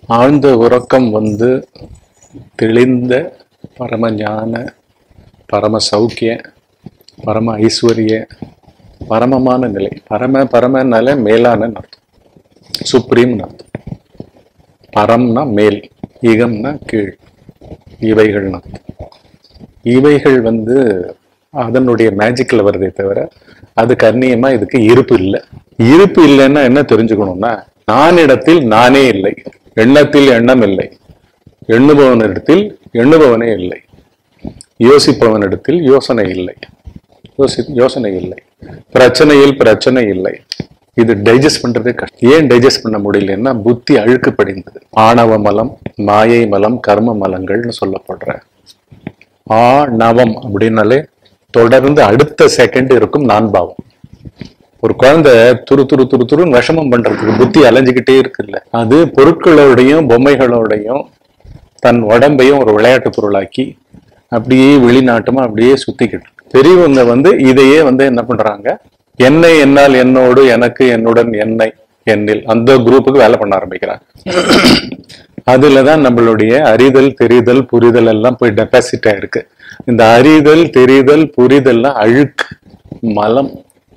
ஆழ்ந்த உறக்கம் வந்து தெளிந்த பரமஞான பரம சௌக்கிய பரம ஐஸ்வர்ய பரமமான நிலை பரம பரமனால மேலான அர்த்தம் சுப்ரீம் அர்த்தம் பரம்னா மேல் ஈகம்னா கீழ் இவைகள் அர்த்தம் இவைகள் வந்து அதனுடைய மேஜிக்ல வருதே தவிர அது கர்ணியமா இதுக்கு இருப்பு இல்லை இருப்பு இல்லைன்னா என்ன தெரிஞ்சுக்கணும்னா நானிடத்தில் நானே இல்லை எண்ணத்தில் எண்ணம் இல்லை எண்ணுபவனிடத்தில் எண்ணுபவனே இல்லை யோசிப்பவனிடத்தில் யோசனை இல்லை யோசி யோசனை இல்லை பிரச்சனையில் பிரச்சனை இல்லை இது டைஜஸ்ட் பண்றதே கஷ்டம் ஏன் டைஜஸ்ட் பண்ண முடியலன்னா புத்தி அழுக்கு படிந்தது ஆணவ மலம் மாயை மலம் கர்ம மலங்கள்னு சொல்லப்படுற ஆணவம் அப்படின்னாலே தொடர்ந்து அடுத்த செகண்ட் இருக்கும் நான் பாவம் ஒரு குழந்தை துரு துரு துரு துருன்னு விஷமம் பண்றதுக்கு புத்தி அலைஞ்சுக்கிட்டே இருக்குல்ல அது பொருட்களோடையும் பொம்மைகளோடையும் தன் உடம்பையும் ஒரு விளையாட்டு பொருளாக்கி அப்படியே வெளிநாட்டமா அப்படியே சுத்திக்கிட்டு இருக்கு. பெரியவங்க வந்து இதையே வந்து என்ன பண்றாங்க என்னை என்னால் என்னோடு எனக்கு என்னுடன் என்னை என்னில் அந்த குரூப்புக்கு வேலை பண்ண ஆரம்பிக்கிறாங்க அதுலதான் நம்மளுடைய அறிதல் தெரிதல் புரிதல் எல்லாம் போய் டெபாசிட் ஆயிருக்கு இந்த அறிதல் தெரிதல் புரிதல்லாம் அழுக்கு மலம்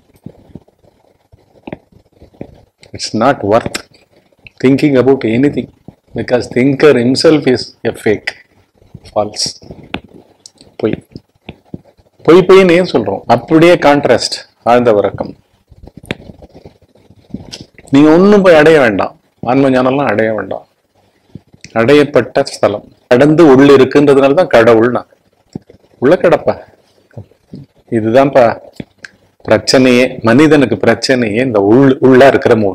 it's not worth thinking about any thing because thinker himself is a fake false பொய் பொய் பொய்ன்னு ஏன் சொல்றோம் அப்படியே கான்ட்ராஸ்ட் ஆழ்ந்த உறக்கம் நீங்க ஒண்ணும் போய் அடைய வேண்டாம் ஆன்ம ஞானம்லாம் அடைய வேண்டாம் அடையப்பட்ட ஸ்தலம் கடந்து உள்ள இருக்குன்றதுனால தான் கடவுள்னா உள்ள கிடப்பா இதுதான்ப்பா பிரச்சனையே மனிதனுக்கு பிரச்சனையே இந்த உள் உள்ள இருக்கிற மூணு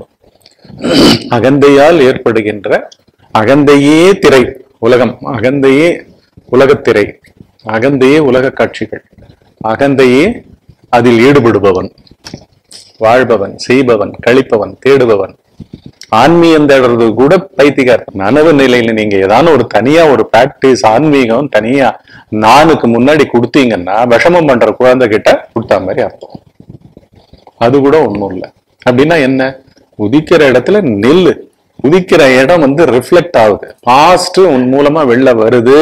அகந்தையால் ஏற்படுகின்ற அகந்தையே திரை உலகம் அகந்தையே உலகத்திரை அகந்தையே உலக காட்சிகள் அகந்தையே அதில் ஈடுபடுபவன் வாழ்பவன் செய்பவன் கழிப்பவன் தேடுபவன் ஆன்மீகம் தேடுறது கூட பைத்திகார் நனவு நிலையில நீங்க ஏதாவது ஒரு தனியா ஒரு பிராக்டிஸ் ஆன்மீகம் தனியா நானுக்கு முன்னாடி கொடுத்தீங்கன்னா விஷமம் பண்ற குழந்தை கிட்ட கொடுத்தா மாதிரி அர்த்தம் அது கூட ஒண்ணும் இல்லை அப்படின்னா என்ன உதிக்கிற இடத்துல நெல்லு உதிக்கிற இடம் வந்து ரிஃப்ளெக்ட் ஆகுது பாஸ்ட் உன் மூலமா வெளில வருது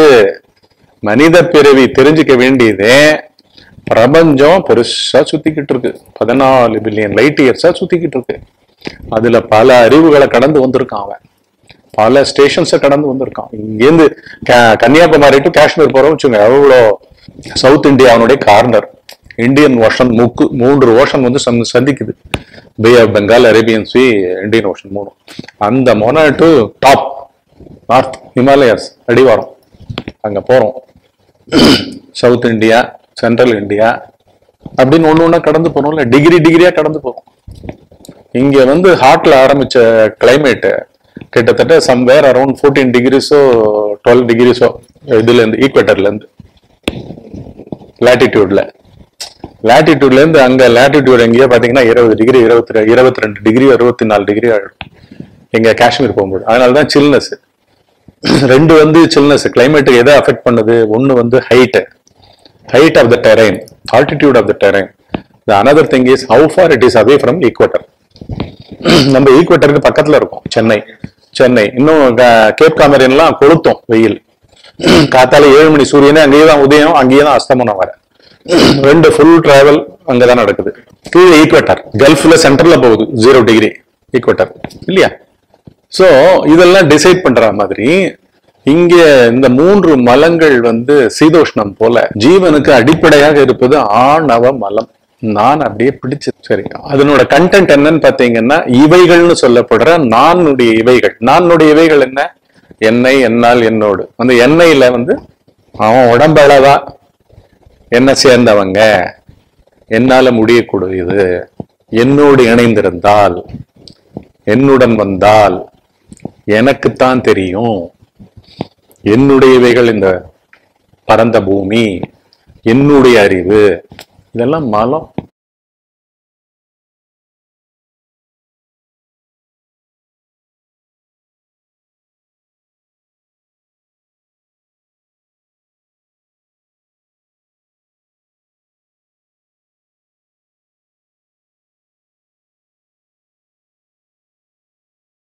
மனித பிறவி தெரிஞ்சுக்க வேண்டியதே பிரபஞ்சம் பெருசா சுத்திக்கிட்டு இருக்கு பதினாலு பில்லியன் லைட் இயர்ஸா சுத்திக்கிட்டு இருக்கு அதுல பல அறிவுகளை கடந்து வந்திருக்கான் அவன் பல ஸ்டேஷன்ஸை கடந்து வந்திருக்கான் இங்கேருந்து க- கன்னியாகுமரி டு காஷ்மீர் போறோம் வச்சுங்க எவ்வளோ சவுத் இந்தியாவுடைய கார்னர் இந்தியன் ஓஷன் முக்கு மூன்று ஓஷன் வந்து சந்தி- சந்திக்குது bay of Bengal Arabian sea Indian ocean மூணு அந்த மொன டு டாப் நார்த் ஹிமாலயாஸ் அடிவாரம் அங்க போறோம் சவுத் இந்தியா சென்ட்ரல் இந்தியா அப்படின்னு ஒண்ணு ஒண்ணா கடந்து போறோம்ல டிகிரி டிகிரியா கடந்து போறோம் இங்க வந்து ஹாட்ல ஆரம்பிச்ச கிளைமேட் கிட்டத்தட்ட சம்வேர் அரௌண்ட் ஃபோர்டீன் டிகிரிஸோ டுவெல் டிகிரிஸோ இதுல இருந்து ஈக்குவேட்டர்ல இருந்து லாட்டிடியூட்ல லாட்டிடியூட்ல இருந்து அங்க லாட்டிடியூட் எங்கேயோ பாத்தீங்கன்னா இருபது டிகிரி இருபத்தி இருபத்தி ரெண்டு டிகிரி அறுபத்தி நாலு டிகிரி ஆயிடும் எங்க காஷ்மீர் போகும்போது அதனாலதான் சில்னஸ் ரெண்டு வந்து சில்னஸ் கிளைமேட்டுக்கு எதை அஃபெக்ட் பண்ணுது ஒன்னு வந்து height height of the terrain, altitude of the terrain. The another thing is how far it is away from equator. நம்ம ஈக்குவேட்டருக்கு பக்கத்துல இருக்கோம் சென்னை சென்னை இன்னும் க- கேப் காமரியன்லாம் கொளுத்தும் வெயில் காத்தால ஏழு மணி சூரியனே அங்கேயே தான் உதயம் அங்கேயே தான் அஸ்தமனம் வர ரெண்டு ஃபுல் டிராவல் அங்கதான் நடக்குது கீழே ஈக்குவேட்டர் கல்ஃப்ல சென்டர்ல போகுது ஜீரோ டிகிரி ஈக்குவேட்டர் இல்லையா சோ இதெல்லாம் டிசைட் பண்ற மாதிரி இங்க இந்த மூன்று மலங்கள் வந்து சீதோஷ்ணம் போல ஜீவனுக்கு அடிப்படையாக இருப்பது ஆணவ மலம் நான் அப்படியே பிடிச்சு சரி அதனோட கண்டென்ட் என்னன்னு பாத்தீங்கன்னா இவைகள்னு சொல்லப்படுற நானுடைய இவைகள் நானுடைய இவைகள் என்ன என்னை என்னால் என்னோடு அந்த எண்ணெயில வந்து அவன் உடம்பளவா என்ன சேர்ந்தவங்க என்னால முடியக்கூடியது என்னோடு இணைந்திருந்தால் என்னுடன் வந்தால் எனக்குத்தான் தெரியும் என்னுடையவைகள் இந்த பரந்த பூமி என்னுடைய அறிவு இதெல்லாம் மலம்